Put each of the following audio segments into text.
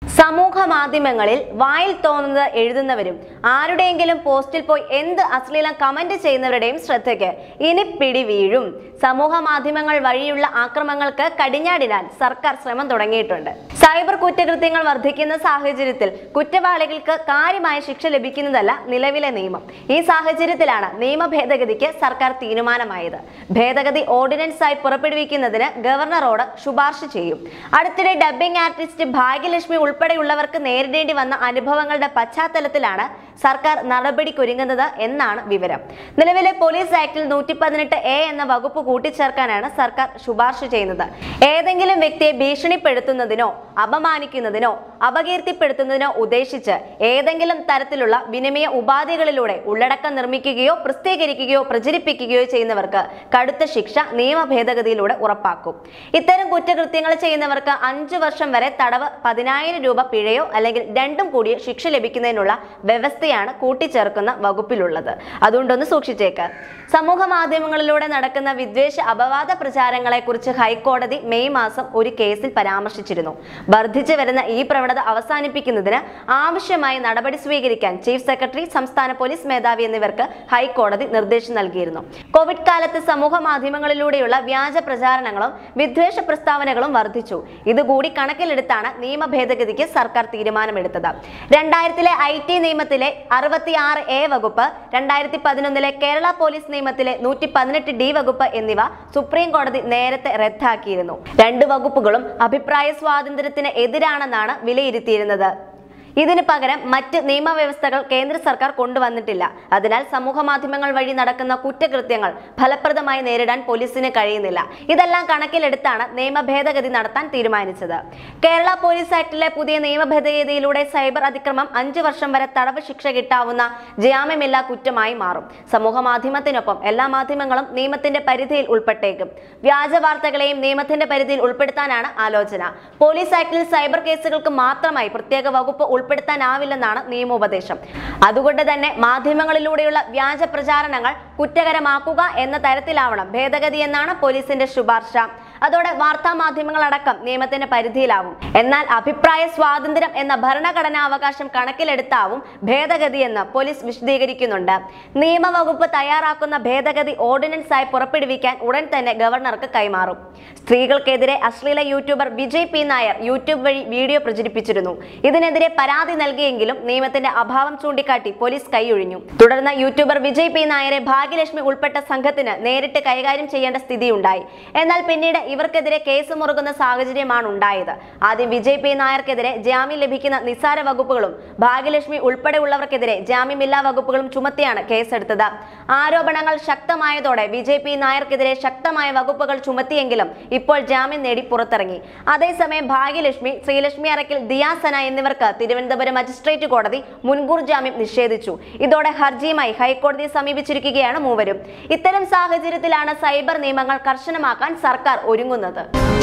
സമൂഹ മാധ്യമങ്ങളിൽ വായിൽ തോന്നുന്നത് എഴുതുന്നവരും ആരുടെയെങ്കിലും പോസ്റ്റിൽ പോയി എന്ത് അശ്ലീലം കമന്റ് ചെയ്യുന്നവരുടെയും ശ്രദ്ധയ്ക്ക് ഇനി പിടി വീഴും സമൂഹ മാധ്യമങ്ങൾ വഴിയുള്ള ആക്രമങ്ങൾക്ക് കടിഞ്ഞാടിനാൽ സർക്കാർ ശ്രമം തുടങ്ങിയിട്ടുണ്ട് സൈബർ കുറ്റകൃത്യങ്ങൾ വർദ്ധിക്കുന്ന സാഹചര്യത്തിൽ കുറ്റവാളികൾക്ക് കാര്യമായ ശിക്ഷ ലഭിക്കുന്നതല്ല നിലവിലെ നിയമം ഈ സാഹചര്യത്തിലാണ് നിയമ ഭേദഗതിക്ക് സർക്കാർ തീരുമാനമായത് ഭേദഗതി ഓർഡിനൻസായി പുറപ്പെടുവിക്കുന്നതിന് ഗവർണറോട് ശുപാർശ ചെയ്യും അടുത്തിടെ ഡബ്ബിംഗ് ആർട്ടിസ്റ്റ് ഭാഗ്യലക്ഷ്മി ഉൾപ്പെടെയുള്ളവർക്ക് നേരിടേണ്ടി വന്ന അനുഭവങ്ങളുടെ പശ്ചാത്തലത്തിലാണ് സർക്കാർ നടപടിക്കൊരുങ്ങുന്നത് എന്നാണ് വിവരം നിലവിലെ പോലീസ് ആക്ടിൽ നൂറ്റി പതിനെട്ട് എ എന്ന വകുപ്പ് കൂട്ടിച്ചേർക്കാനാണ് സർക്കാർ ശുപാർശ ചെയ്യുന്നത് ഏതെങ്കിലും വ്യക്തിയെ ഭീഷണിപ്പെടുത്തുന്നതിനോ അപമാനിക്കുന്നതിനോ അപകീർത്തിപ്പെടുത്തുന്നതിനോ ഉദ്ദേശിച്ച് ഏതെങ്കിലും തരത്തിലുള്ള വിനിമയ ഉപാധികളിലൂടെ ഉള്ളടക്കം നിർമ്മിക്കുകയോ പ്രസിദ്ധീകരിക്കുകയോ പ്രചരിപ്പിക്കുകയോ ചെയ്യുന്നവർക്ക് കടുത്ത ശിക്ഷ നിയമ ഭേദഗതിയിലൂടെ ഉറപ്പാക്കും ഇത്തരം കുറ്റകൃത്യങ്ങൾ ചെയ്യുന്നവർക്ക് അഞ്ചു വർഷം വരെ തടവ് പതിനായിരം രൂപ പിഴയോ അല്ലെങ്കിൽ രണ്ടും കൂടിയ ശിക്ഷ ലഭിക്കുന്നതിനുള്ള വ്യവസ്ഥയാണ് കൂട്ടിച്ചേർക്കുന്ന വകുപ്പിലുള്ളത് അതുകൊണ്ടൊന്ന് സൂക്ഷിച്ചേക്ക് സമൂഹ മാധ്യമങ്ങളിലൂടെ നടക്കുന്ന വിദ്വേഷ അപവാദ പ്രചാരങ്ങളെ കുറിച്ച് ഹൈക്കോടതി മെയ് മാസം ഒരു കേസിൽ പരാമർശിച്ചിരുന്നു വർദ്ധിച്ചു വരുന്ന ഈ പ്രവണത അവസാനിപ്പിക്കുന്നതിന് ആവശ്യമായ നടപടി സ്വീകരിക്കാൻ ചീഫ് സെക്രട്ടറി സംസ്ഥാന പോലീസ് മേധാവി എന്നിവർക്ക് ഹൈക്കോടതി നിർദ്ദേശം നൽകിയിരുന്നു കോവിഡ് കാലത്ത് സമൂഹ മാധ്യമങ്ങളിലൂടെയുള്ള വ്യാജ പ്രചാരണങ്ങളും വിദ്വേഷ പ്രസ്താവനകളും വർദ്ധിച്ചു ഇതുകൂടി കണക്കിലെടുത്താണ് നിയമ ഭേദഗതിക്ക് സർക്കാർ തീരുമാനമെടുത്തത് രണ്ടായിരത്തിലെ ഐ ടി നിയമത്തിലെ അറുപത്തിയാറ് എ വകുപ്പ് രണ്ടായിരത്തി പതിനൊന്നിലെ കേരള പോലീസ് നിയമത്തിലെ നൂറ്റി പതിനെട്ട് ഡി വകുപ്പ് എന്നിവ സുപ്രീം കോടതി നേരത്തെ റദ്ദാക്കിയിരുന്നു രണ്ട് വകുപ്പുകളും അഭിപ്രായ സ്വാതന്ത്ര്യത്തിന് എതിരാണെന്നാണ് വിലയിരുത്തിയിരുന്നത് ഇതിന് പകരം മറ്റ് നിയമവ്യവസ്ഥകൾ കേന്ദ്ര സർക്കാർ കൊണ്ടുവന്നിട്ടില്ല അതിനാൽ സമൂഹ മാധ്യമങ്ങൾ വഴി നടക്കുന്ന കുറ്റകൃത്യങ്ങൾ ഫലപ്രദമായി നേരിടാൻ പോലീസിന് കഴിയുന്നില്ല ഇതെല്ലാം കണക്കിലെടുത്താണ് നിയമ ഭേദഗതി നടത്താൻ തീരുമാനിച്ചത് കേരള പോലീസ് ആക്ടിലെ പുതിയ നിയമ ഭേദഗതിയിലൂടെ സൈബർ അതിക്രമം അഞ്ചു വർഷം വരെ തടവ് ശിക്ഷ കിട്ടാവുന്ന ജാമ്യമില്ലാ കുറ്റമായി മാറും സമൂഹ മാധ്യമത്തിനൊപ്പം എല്ലാ മാധ്യമങ്ങളും നിയമത്തിന്റെ പരിധിയിൽ ഉൾപ്പെട്ടേക്കും വ്യാജ വാർത്തകളെയും നിയമത്തിന്റെ പരിധിയിൽ ഉൾപ്പെടുത്താനാണ് ആലോചന പോലീസ് ആക്ടിൽ സൈബർ കേസുകൾക്ക് മാത്രമായി പ്രത്യേക വകുപ്പ് ഉൾപ്പെടുത്താനാവില്ലെന്നാണ് നിയമോപദേശം അതുകൊണ്ട് തന്നെ മാധ്യമങ്ങളിലൂടെയുള്ള വ്യാജ പ്രചാരണങ്ങൾ കുറ്റകരമാക്കുക എന്ന തരത്തിലാവണം ഭേദഗതി എന്നാണ് പോലീസിന്റെ ശുപാർശ അതോടെ വാർത്താ മാധ്യമങ്ങളടക്കം നിയമത്തിന്റെ പരിധിയിലാവും എന്നാൽ അഭിപ്രായ സ്വാതന്ത്ര്യം എന്ന ഭരണഘടനാ അവകാശം കണക്കിലെടുത്താവും ഭേദഗതി എന്ന് പോലീസ് വിശദീകരിക്കുന്നുണ്ട് നിയമവകുപ്പ് തയ്യാറാക്കുന്ന ഭേദഗതി ഓർഡിനൻസ് ആയി പുറപ്പെടുവിക്കാൻ ഉടൻ തന്നെ ഗവർണർക്ക് കൈമാറും സ്ത്രീകൾക്കെതിരെ അശ്ലീല YouTuber Vijay P Nair YouTube വഴി വീഡിയോ പ്രചരിപ്പിച്ചിരുന്നു ഇതിനെതിരെ പരാതി നൽകിയെങ്കിലും നിയമത്തിന്റെ അഭാവം ചൂണ്ടിക്കാട്ടി പോലീസ് കൈയൊഴിഞ്ഞു തുടർന്ന് യൂട്യൂബർ വിജയ് പി നായരെ ഭാഗ്യലക്ഷ്മി ഉൾപ്പെട്ട സംഘത്തിന് നേരിട്ട് കൈകാര്യം ചെയ്യേണ്ട സ്ഥിതിയുണ്ടായി എന്നാൽ പിന്നീട് ഇവർക്കെതിരെ കേസ് മുറുകുന്ന സാഹചര്യമാണ് ഉണ്ടായത് ആദ്യം വിജയ് പി നായർക്കെതിരെ ജാമ്യം ലഭിക്കുന്ന നിസ്സാര വകുപ്പുകളും ഭാഗ്യലക്ഷ്മി ഉൾപ്പെടെയുള്ളവർക്കെതിരെ ജാമ്യമില്ലാ വകുപ്പുകളും ചുമത്തിയാണ് കേസെടുത്തത് ആരോപണങ്ങൾ ശക്തമായതോടെ വിജയ് പി നായർക്കെതിരെ ശക്തമായ വകുപ്പുകൾ ചുമത്തിയെങ്കിലും ഇപ്പോൾ ജാമ്യം നേടി പുറത്തിറങ്ങി അതേസമയം ഭാഗ്യലക്ഷ്മി ശ്രീലക്ഷ്മി അറക്കിൽ ദിയാസന എന്നിവർക്ക് തിരുവനന്തപുരം മജിസ്ട്രേറ്റ് കോടതി മുൻകൂർ ജാമ്യം നിഷേധിച്ചു ഇതോടെ ഹർജിയുമായി ഹൈക്കോടതിയെ സമീപിച്ചിരിക്കുകയാണ് മൂവരും ഇത്തരം സാഹചര്യത്തിലാണ് സൈബർ നിയമങ്ങൾ കർശനമാക്കാൻ സർക്കാർ ഒരുങ്ങുന്നത്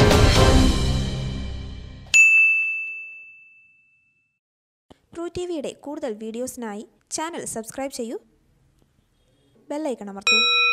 ട്രൂ ടി വിയുടെ കൂടുതൽ വീഡിയോസിനായി ചാനൽ സബ്സ്ക്രൈബ് ചെയ്യൂ ബെല്ലൈക്കൺ അമർത്തൂ